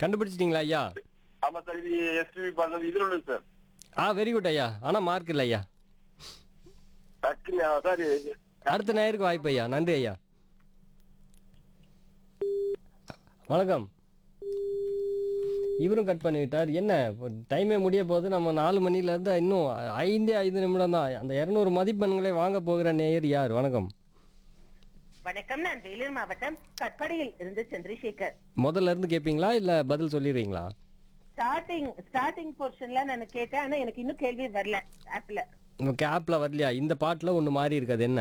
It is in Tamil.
கண்டுபிடிச்சிட்டீங்களா ஐயா ஆமா சார் இது எஸ்டிவி பார்த்தது இதுல உள்ளது சார் ஆ வெரி குட் ஐயா ஆனா மார்க் இல்லை ஐயா டக்குன்னு சார் அடுத்த நேருக்கு வாய்ப்பு ஐயா நன்றி ஐயா வணக்கம் இவரும் கட் பண்ணிவிட்டார் என்ன டைமே முடிய போது நம்ம நாலு மணில இருந்து இன்னும் ஐந்தே ஐந்து நிமிடம் தான் அந்த இருநூறு மதிப்பெண்களை வாங்க போகிற நேயர் யார் வணக்கம் வணக்கம் நான் வேலூர் மாவட்டம் கட்படியில் இருந்து சந்திரசேகர் முதல்ல இருந்து கேட்பீங்களா இல்ல பதில் சொல்லிடுறீங்களா ஸ்டார்டிங் ஸ்டார்டிங் போர்ஷன்ல நான் கேட்டேன் ஆனா எனக்கு இன்னும் கேள்வி வரல ஆப்ல உங்க ஆப்ல வரலையா இந்த பாட்டுல ஒண்ணு மாறி இருக்காது என்ன